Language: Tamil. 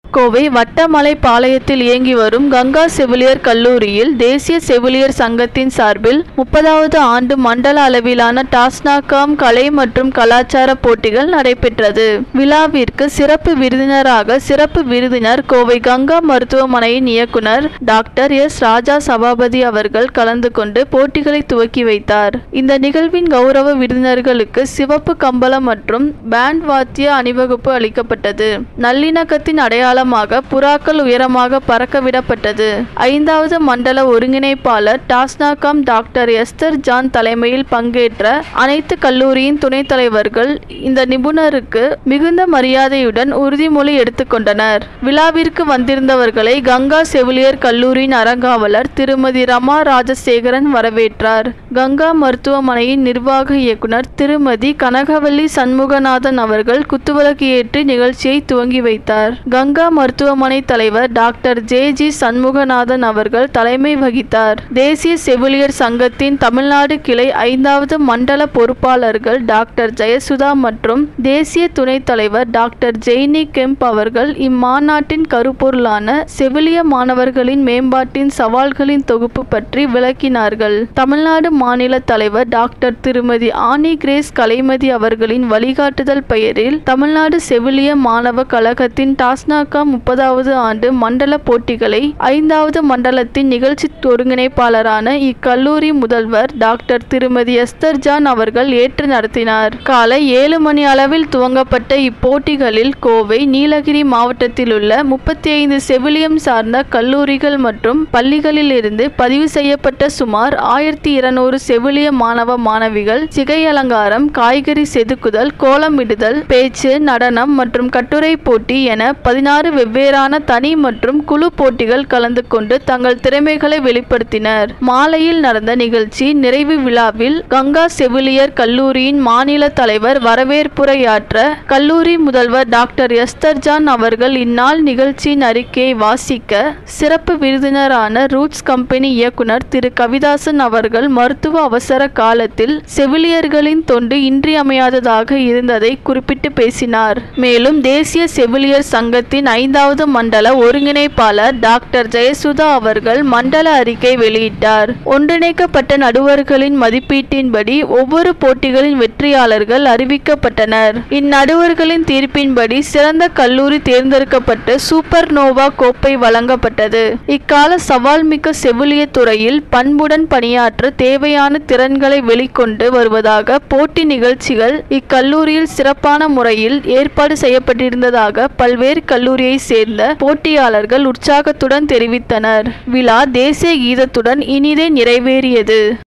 கோவை வட்டமலைப்பாளையத்தில் இயங்கி வரும் கங்கா செவிலியர் கல்லூரியில் தேசிய செவிலியர் சங்கத்தின் சார்பில் முப்பதாவது ஆண்டு மண்டல அளவிலான டாஸ்னாகாம் கலை மற்றும் கலாச்சார போட்டிகள் நடைபெற்றது விழாவிற்கு சிறப்பு விருந்தினராக சிறப்பு விருந்தினர் கோவை கங்கா மருத்துவமனையின் இயக்குனர் டாக்டர் எஸ் ராஜா சபாபதி அவர்கள் கலந்து கொண்டு போட்டிகளை துவக்கி வைத்தார் இந்த நிகழ்வின் கௌரவ விருந்தினர்களுக்கு சிவப்பு கம்பளம் மற்றும் பேண்ட் வாத்திய அணிவகுப்பு அளிக்கப்பட்டது நல்லிணக்கத்தின் அடையாளமாக புறாக்கள் உயரமாக பறக்க விடப்பட்டது ஐந்தாவது மண்டல ஒருங்கிணைப்பாளர் டாஸ்னாகாம் டாக்டர் எஸ்தர் ஜான் தலைமையில் பங்கேற்ற அனைத்து கல்லூரியின் துணைத் தலைவர்கள் இந்த நிபுணருக்கு மிகுந்த மரியாதையுடன் உறுதிமொழி எடுத்துக்கொண்டனர் விழாவிற்கு வந்திருந்தவர்களை கங்கா செவிலியர் கல்லூரியின் அறங்காவலர் திருமதி ரமா ராஜசேகரன் வரவேற்றார் கங்கா மருத்துவமனையின் நிர்வாக இயக்குனர் திருமதி கனகவல்லி சண்முகநாதன் அவர்கள் குத்துவிளக்கு ஏற்றி நிகழ்ச்சியை துவங்கி வைத்தார் கங்கா மருத்துவமனை தலைவர் டாக்டர் ஜே ஜி சண்முகநாதன் அவர்கள் தலைமை வகித்தார் தேசிய செவிலியர் சங்கத்தின் தமிழ்நாடு கிளை ஐந்தாவது மண்டல பொறுப்பாளர்கள் டாக்டர் ஜெயசுதா மற்றும் தேசிய துணைத் தலைவர் டாக்டர் ஜெய்னி கெம்ப் அவர்கள் இம்மாநாட்டின் கருப்பொருளான செவிலிய மாணவர்களின் மேம்பாட்டின் சவால்களின் தொகுப்பு பற்றி விளக்கினார்கள் தமிழ்நாடு மாநில தலைவர் டாக்டர் திருமதி ஆனி கிரேஸ் கலைமதி அவர்களின் வழிகாட்டுதல் பெயரில் தமிழ்நாடு செவிலிய மாணவ கழகத்தின் டாஸ்னாகா முப்பதாவது ஆண்டு மண்டல போட்டிகளை ஐந்தாவது மண்டலத்தின் நிகழ்ச்சி ஒருங்கிணைப்பாளரான இக்கல்லூரி முதல்வர் டாக்டர் திருமதி எஸ்தர் ஜான் அவர்கள் ஏற்று நடத்தினார் காலை ஏழு மணி அளவில் துவங்கப்பட்ட இப்போட்டிகளில் கோவை நீலகிரி மாவட்டத்தில் உள்ள முப்பத்தி ஐந்து செவிலியம் சார்ந்த கல்லூரிகள் மற்றும் பள்ளிகளில் இருந்து பதிவு செய்யப்பட்ட சுமார் ஆயிரத்தி இருநூறு செவிலிய மாணவ மாணவிகள் சிகை அலங்காரம் காய்கறி செதுக்குதல் கோலமிடுதல் பேச்சு நடனம் மற்றும் கட்டுரை போட்டி என பதினாறு வெவ்வேறான தனி மற்றும் குழு போட்டிகள் கலந்து கொண்டு தங்கள் திறமைகளை வெளிப்படுத்தினர் மாலையில் நடந்த நிகழ்ச்சி நிறைவு விழாவில் கங்கா செவிலியர் கல்லூரியின் மாநில தலைவர் வரவேற்புரையாற்ற கல்லூரி முதல்வர் டாக்டர் எஸ்தர் ஜான் அவர்கள் இந்நாள் நிகழ்ச்சியின் அறிக்கையை வாசிக்க சிறப்பு விருந்தினரான ரூட்ஸ் கம்பெனி இயக்குனர் திரு கவிதாசன் அவர்கள் மருத்துவ அவசர காலத்தில் செவிலியர்களின் தொண்டு இன்றியமையாததாக இருந்ததை குறிப்பிட்டு பேசினார் மேலும் தேசிய செவிலியர் சங்கத்தின் ஐந்தாவது மண்டல ஒருங்கிணைப்பாளர் டாக்டர் ஜெயசுதா அவர்கள் மண்டல அறிக்கை வெளியிட்டார் ஒன்றிணைக்கப்பட்ட நடுவர்களின் மதிப்பீட்டின்படி ஒவ்வொரு போட்டிகளின் வெற்றியாளர்கள் அறிவிக்கப்பட்டனர் இந்நடுவர்களின் தீர்ப்பின்படி சிறந்த கல்லூரி தேர்ந்தெடுக்கப்பட்டு சூப்பர் நோவா கோப்பை வழங்கப்பட்டது இக்கால சவால் மிக்க செவிலிய துறையில் பண்புடன் பணியாற்ற தேவையான திறன்களை வெளிக்கொண்டு வருவதாக போட்டி நிகழ்ச்சிகள் இக்கல்லூரியில் சிறப்பான முறையில் ஏற்பாடு செய்யப்பட்டிருந்ததாக பல்வேறு கல்லூரியை சேர்ந்த போட்டியாளர்கள் உற்சாகத்துடன் தெரிவித்தனர் விழா தேசிய கீதத்துடன் இனிதே நிறைவேறியது